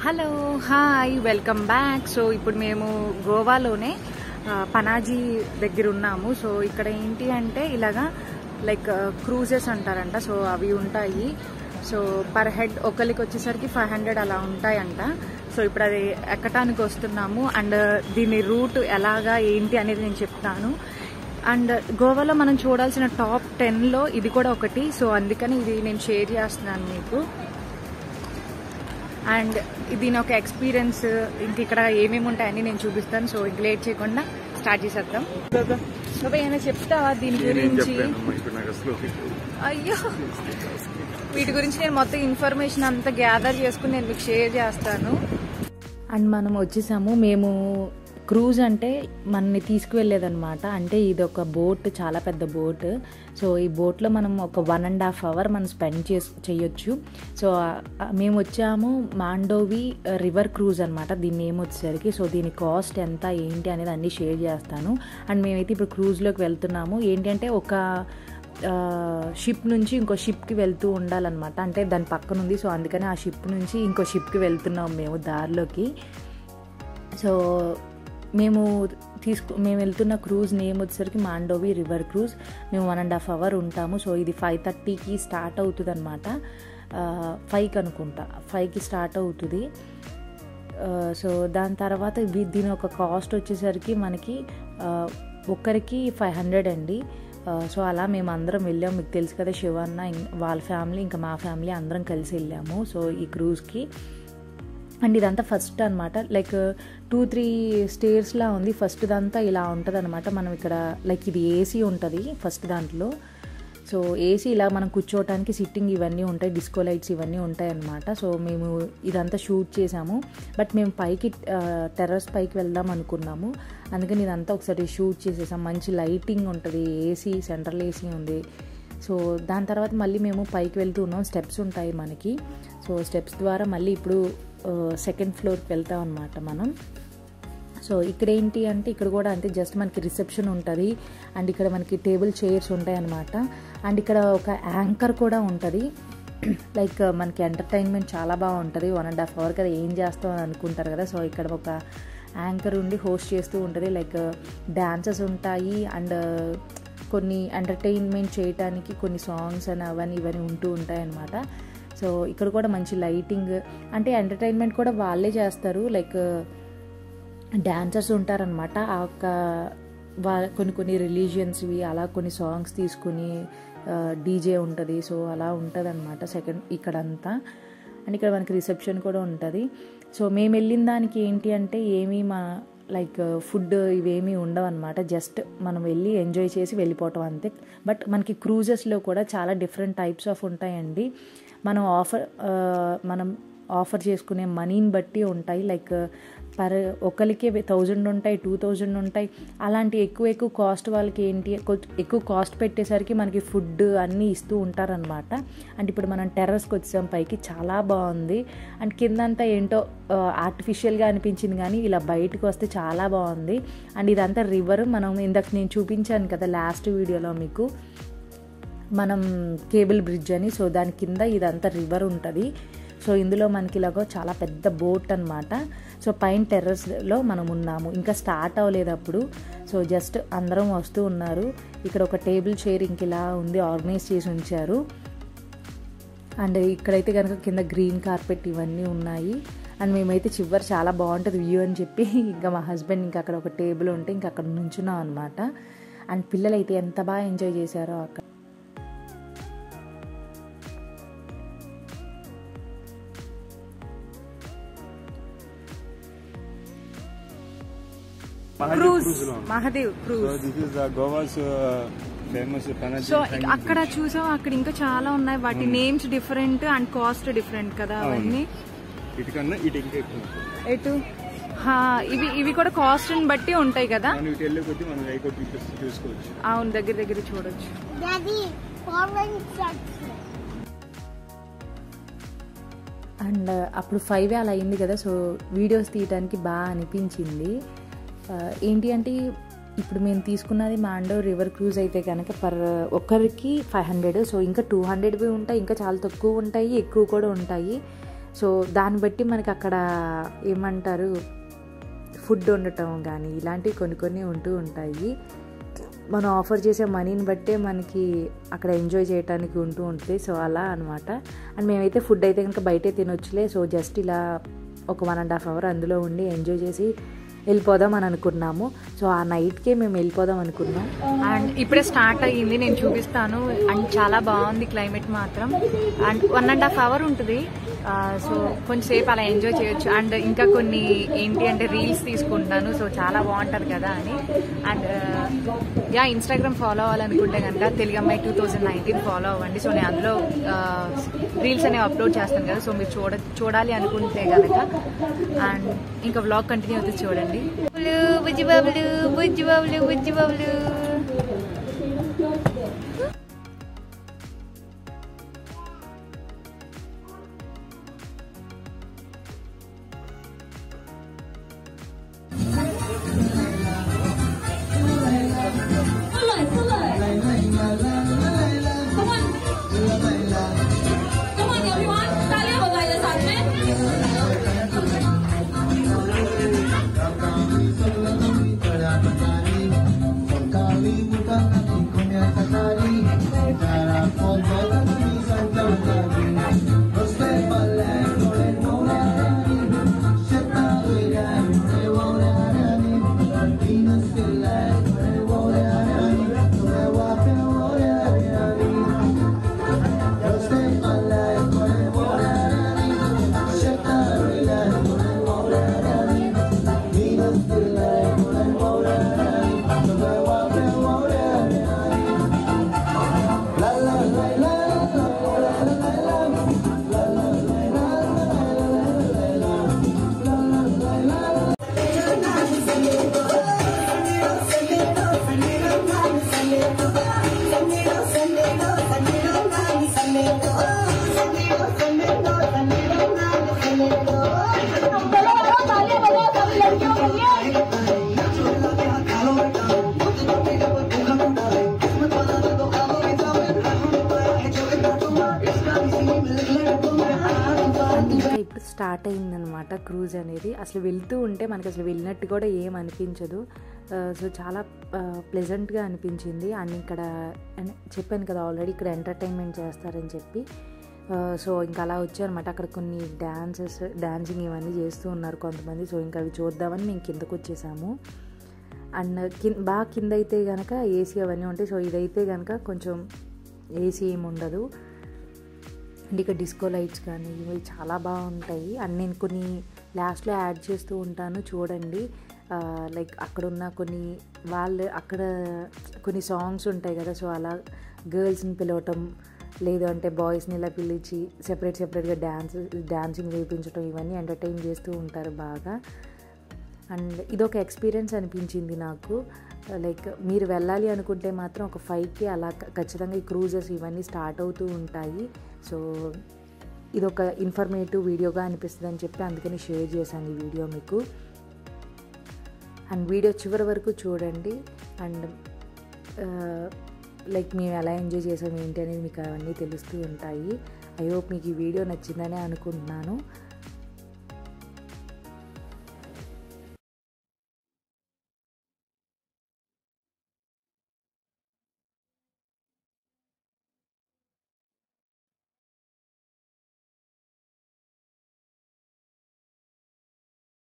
Hello hi welcome back so ఇప్పుడు మేము గోవాలోనే ఆ, పనాజీ దగ్గర ఉన్నాము సో ఇక్కడ ఏంటి అంటే ఇలాగా లైక్ క్రూజెస్ అంటారంట సో అవి ఉంటాయి సో పర్ హెడ్ ఒకరికి వచ్చేసరికి ఫైవ్ హండ్రెడ్ అలా ఉంటాయంట సో ఇప్పుడు అది ఎక్కటానికి వస్తున్నాము అండ్ దీని రూట్ ఎలాగా ఏంటి అనేది నేను చెప్తాను అండ్ గోవాలో మనం చూడాల్సిన టాప్ టెన్లో ఇది కూడా ఒకటి సో అందుకని ఇది నేను షేర్ చేస్తున్నాను మీకు అండ్ దీని ఒక ఎక్స్పీరియన్స్ ఇంక ఇక్కడ ఏమేమి ఉంటాయని నేను చూపిస్తాను సో ఇంక లేట్ చేయకుండా స్టార్ట్ చేసేద్దాం సో ఏమైనా చెప్తావా దీని నేనేం గురించి చెప్పానమ్మా ఇప్పుడు నాకు అసలు అయ్యో వీటి గురించి నేను మొత్తం ఇన్ఫర్మేషన్ అంతా గ్యాదర్ చేసుకుని నేను మీకు షేర్ చేస్తాను అండ్ మనం వచ్చేసాము మేము క్రూజ్ అంటే మనని తీసుకువెళ్ళేదన్నమాట అంటే ఇది ఒక బోట్ చాలా పెద్ద బోట్ సో ఈ బోట్లో మనం ఒక వన్ అండ్ హాఫ్ అవర్ మనం స్పెండ్ చేసి చేయొచ్చు సో ఆ, మేము వచ్చాము మాండోవి రివర్ క్రూజ్ అనమాట దీని నేమ్ వచ్చేసరికి సో దీని కాస్ట్ ఎంత ఏంటి అనేది అన్నీ షేర్ చేస్తాను అండ్ మేమైతే ఇప్పుడు క్రూజ్లోకి వెళ్తున్నాము ఏంటంటే ఒక షిప్ నుంచి ఇంకో షిప్కి వెళ్తూ ఉండాలన్నమాట అంటే దాని పక్కన ఉంది సో అందుకని ఆ షిప్ నుంచి ఇంకో షిప్కి వెళ్తున్నాం మేము దారిలోకి సో మేము తీసుకు మేము వెళ్తున్న క్రూజ్ నేమ్ వచ్చేసరికి మాండోవి రివర్ క్రూజ్ మేము వన్ అండ్ హాఫ్ అవర్ ఉంటాము సో ఇది ఫైవ్ థర్టీకి స్టార్ట్ అవుతుంది అనమాట ఫైవ్కి అనుకుంటా ఫైవ్కి స్టార్ట్ అవుతుంది ఆ, సో దాని తర్వాత వీ- దీని ఒక కాస్ట్ వచ్చేసరికి మనకి ఆ, ఒక్కరికి ఫైవ్ హండ్రెడ్ అండి ఆ, సో అలా మేము అందరం వెళ్ళాము మీకు తెలుసు కదా శివన్న ఇం- వాళ్ళ ఫ్యామిలీ ఇంకా మా ఫ్యామిలీ అందరం కలిసి వెళ్ళాము సో ఈ క్రూజ్కి అండ్ ఇదంతా ఫస్ట్ అనమాట లైక్ టూ త్రీ స్టేర్స్లా ఉంది ఫస్ట్ దంతా ఇలా ఉంటుంది అనమాట మనం ఇక్కడ లైక్ ఇది ఏసీ ఉంటుంది ఫస్ట్ దాంట్లో సో ఏసీ ఇలా మనం కూర్చోవడానికి సిట్టింగ్ ఇవన్నీ ఉంటాయి డిస్కో లైట్స్ ఇవన్నీ ఉంటాయి అన్నమాట సో మేము ఇదంతా షూట్ చేసాము బట్ మేము పైకి టెర్రస్ పైకి వెళ్దాం అనుకున్నాము అందుకని ఇదంతా ఒకసారి షూట్ చేసేసాం మంచి లైటింగ్ ఉంటుంది ఏసీ సెంట్రల్ ఏసీ ఉంది సో దాని తర్వాత మళ్ళీ మేము పైకి వెళ్తూ ఉన్నాం స్టెప్స్ ఉంటాయి మనకి సో స్టెప్స్ ద్వారా మళ్ళీ ఇప్పుడు సెకండ్ ఫ్లోర్కి వెళ్తాం అనమాట మనం సో ఇక్కడ ఏంటి అంటే ఇక్కడ కూడా అంతే జస్ట్ మనకి రిసెప్షన్ ఉంటుంది అండ్ ఇక్కడ మనకి టేబుల్ చైర్స్ ఉంటాయి అనమాట అండ్ ఇక్కడ ఒక యాంకర్ కూడా ఉంటుంది లైక్ మనకి ఎంటర్టైన్మెంట్ చాలా బాగుంటుంది వన్ అండ్ హాఫ్ అవర్ కదా ఏం చేస్తాం అని అనుకుంటారు కదా సో ఇక్కడ ఒక యాంకర్ ఉండి హోస్ట్ చేస్తూ ఉంటుంది లైక్ డాన్సెస్ ఉంటాయి అండ్ కొన్ని ఎంటర్టైన్మెంట్ చేయడానికి కొన్ని సాంగ్స్ అని అవన్నీ ఇవన్నీ ఉంటూ ఉంటాయి అన్నమాట సో ఇక్కడ కూడా మంచి లైటింగ్ అంటే ఎంటర్టైన్మెంట్ కూడా వాళ్ళే చేస్తారు లైక్ డాన్సర్స్ ఉంటారనమాట ఆ యొక్క వా కొన్ని కొన్ని రిలీజియన్స్వి అలా కొన్ని సాంగ్స్ తీసుకుని డీజే ఉంటుంది సో అలా ఉంటుంది అనమాట సెకండ్ ఇక్కడంతా అండ్ ఇక్కడ మనకి రిసెప్షన్ కూడా ఉంటుంది సో మేము వెళ్ళిన దానికి ఏంటి అంటే ఏమీ మా లైక్ ఫుడ్ ఇవేమీ ఉండవు అనమాట జస్ట్ మనం వెళ్ళి ఎంజాయ్ చేసి వెళ్ళిపోవటం అంతే బట్ మనకి క్రూజెస్లో కూడా చాలా డిఫరెంట్ టైప్స్ ఆఫ్ ఉంటాయండి మనం ఆఫర్ మనం ఆఫర్ చేసుకునే మనీని బట్టి ఉంటాయి లైక్ పర్ ఒకరికి థౌజండ్ ఉంటాయి టూ థౌజండ్ ఉంటాయి అలాంటి ఎక్కువ ఎక్కువ కాస్ట్ వాళ్ళకి ఏంటి కొ- ఎక్కువ కాస్ట్ పెట్టేసరికి మనకి ఫుడ్ అన్నీ ఇస్తూ ఉంటారనమాట అండ్ ఇప్పుడు మనం టెర్రస్కి వచ్చాం పైకి చాలా బాగుంది అండ్ కిందంతా ఏంటో ఆర్టిఫిషియల్గా అనిపించింది కానీ ఇలా బయటకు వస్తే చాలా బాగుంది అండ్ ఇదంతా రివర్ మనం ఇందాక నేను చూపించాను కదా లాస్ట్ వీడియోలో మీకు మనం కేబుల్ బ్రిడ్జ్ అని సో దాని కింద ఇదంతా రివర్ ఉంటుంది సో ఇందులో మనకి ఇలాగో చాలా పెద్ద బోట్ అనమాట సో పైన టెర్రస్లో మనం ఉన్నాము ఇంకా స్టార్ట్ అవ్వలేదు అప్పుడు సో జస్ట్ అందరం వస్తూ ఉన్నారు ఇక్కడ ఒక టేబుల్ చైర్ ఇంక ఇలా ఉంది ఆర్గనైజ్ చేసి ఉంచారు అండ్ ఇక్కడైతే కనుక కింద గ్రీన్ కార్పెట్ ఇవన్నీ ఉన్నాయి అండ్ మేమైతే చివరి చాలా బాగుంటుంది వ్యూ అని చెప్పి ఇంకా మా హస్బెండ్ ఇంకా అక్కడ ఒక టేబుల్ ఉంటే ఇంకా అక్కడ నుంచున్నాం అనమాట అండ్ పిల్లలు అయితే ఎంత బాగా ఎంజాయ్ చేశారో అక్కడ cruise Mahadev So cruise this is the Goa's uh, famous Panaji. So hanging అక్కడ చూసాం అక్కడ ఇంకా చాలా ఉన్నాయి వాటి నేమ్స్ డిఫరెంట్ అండ్ కాస్ట్ డిఫరెent కదా అవన్నీ bridge. ఇటుకన్నా ఇటు ఇంకా ఎక్కువ ఉంటుంది. ఎటు హా, ఇవి ఇవి కూడా కాస్ట్ ని బట్టి ఉంటాయి కదా మనం ఇటు వెళ్ళే కొద్దీ మనం లైక్ చూసుకోవచ్చు అవును దగ్గర దగ్గర చూడొచ్చు Daddy, orange section. అండ్ అప్పుడు ఫైవ్ అలా అయింది కదా సో వీడియోస్ తీయడానికి బాగా అనిపించింది ఆ, ఏంటి అంటే ఇప్పుడు మేము తీసుకున్నది మాండో రివర్ క్రూజ్ అయితే కనుక పర్ ఒక్కరికి ఫైవ్ హండ్రెడ్ సో ఇంకా టూ హండ్రెడ్వి ఉంటాయి ఇంకా చాలా తక్కువ ఉంటాయి ఎక్కువ కూడా ఉంటాయి సో దాన్ని బట్టి మనకి అక్కడ ఏమంటారు ఫుడ్ ఉండటం కానీ ఇలాంటివి కొన్ని కొన్ని ఉంటూ ఉంటాయి మనం ఆఫర్ చేసే మనీని బట్టే మనకి అక్కడ ఎంజాయ్ చేయడానికి ఉంటూ ఉంటుంది సో అలా అనమాట అండ్ మేమైతే ఫుడ్ అయితే కనుక బయటే తినొచ్చులే సో జస్ట్ ఇలా ఒక వన్ అండ్ హాఫ్ అవర్ అందులో ఉండి ఎంజాయ్ చేసి వెళ్ళిపోదాం అని అనుకున్నాము సో ఆ నైట్కే మేము వెళ్ళిపోదాం అనుకున్నాం అండ్ ఇప్పుడే స్టార్ట్ అయ్యింది నేను చూపిస్తాను అండ్ చాలా బాగుంది క్లైమేట్ మాత్రం and one and half hour ఉంటుంది సో కొంచెంసేపు అలా ఎంజాయ్ చేయొచ్చు అండ్ ఇంకా కొన్ని ఏంటి అంటే రీల్స్ తీసుకుంటాను సో చాలా బాగుంటుంది కదా అని అండ్ యా ఇన్స్టాగ్రామ్ ఫాలో అవ్వాలనుకుంటే కనుక తెలుగు అమ్మాయి టూ థౌజండ్ నైన్టీన్ ఫాలో అవ్వండి సో నేను అందులో రీల్స్ అనేవి అప్లోడ్ చేస్తాను కదా సో మీరు చూడ చూడాలి అనుకుంటే కనుక అండ్ ఇంకా వ్లాగ్ కంటిన్యూ అవుతుంది చూడండి బుజ్జి బాబులు బుజ్జి బాబులు బుజ్జి బాబులు Come on, everyone. 大家好，嚟啦，神咩？ ఇంకా ఇప్పుడు స్టార్ట్ అయిందనమాట క్రూజ్ అనేది అసలు వెళ్తూ ఉంటే మనకి అసలు వెళ్ళినట్టు కూడా ఏం అనిపించదు సో చాలా ప్లెజెంట్గా అనిపించింది అండ్ ఇక్కడ and చెప్పాను కదా ఆల్రెడీ ఇక్కడ ఎంటర్టైన్మెంట్ చేస్తారని చెప్పి సో ఇంకా అలా వచ్చారనమాట అక్కడ కొన్ని డ్యాన్సెస్ డ్యాన్సింగ్ ఇవన్నీ చేస్తూ ఉన్నారు కొంతమంది సో ఇంకా అవి చూద్దామని మేము కిందకు వచ్చేసాము అండ్ కింద బాగా కింద అయితే కనుక ఏసీ అవన్నీ ఉంటాయి సో ఇదైతే కనుక కొంచెం ఏసీ ఏమి ఉండదు అండ్ ఇక్కడ డిస్కో లైట్స్ కానీ ఇవి చాలా బాగుంటాయి అండ్ నేను కొన్ని లాస్ట్లో యాడ్ చేస్తూ ఉంటాను చూడండి లైక్ అక్కడ ఉన్న కొన్ని వాళ్ళు అక్కడ కొన్ని సాంగ్స్ ఉంటాయి కదా సో అలా గర్ల్స్ని పిలవటం లేదు అంటే బాయ్స్ని ఇలా పిలిచి సెపరేట్ సెపరేట్గా డ్యాన్స్ డ్యాన్సింగ్ వేయించడం ఇవన్నీ ఎంటర్టైన్ చేస్తూ ఉంటారు బాగా అండ్ ఇదొక ఎక్స్పీరియన్స్ అనిపించింది నాకు లైక్ మీరు వెళ్ళాలి అనుకుంటే మాత్రం ఒక ఫైవ్కి అలా క- ఖచ్చితంగా ఈ క్రూజెస్ ఇవన్నీ స్టార్ట్ అవుతూ ఉంటాయి సో ఇదొక ఇన్ఫర్మేటివ్ వీడియోగా అనిపిస్తుంది అని చెప్పి అందుకని షేర్ చేశాను ఈ వీడియో మీకు అండ్ వీడియో చివరి వరకు చూడండి అండ్ లైక్ మేము ఎలా ఎంజాయ్ చేసాం ఏంటి అనేది మీకు అవన్నీ తెలుస్తూ ఉంటాయి ఐ హోప్ మీకు ఈ వీడియో నచ్చిందని అనుకుంటున్నాను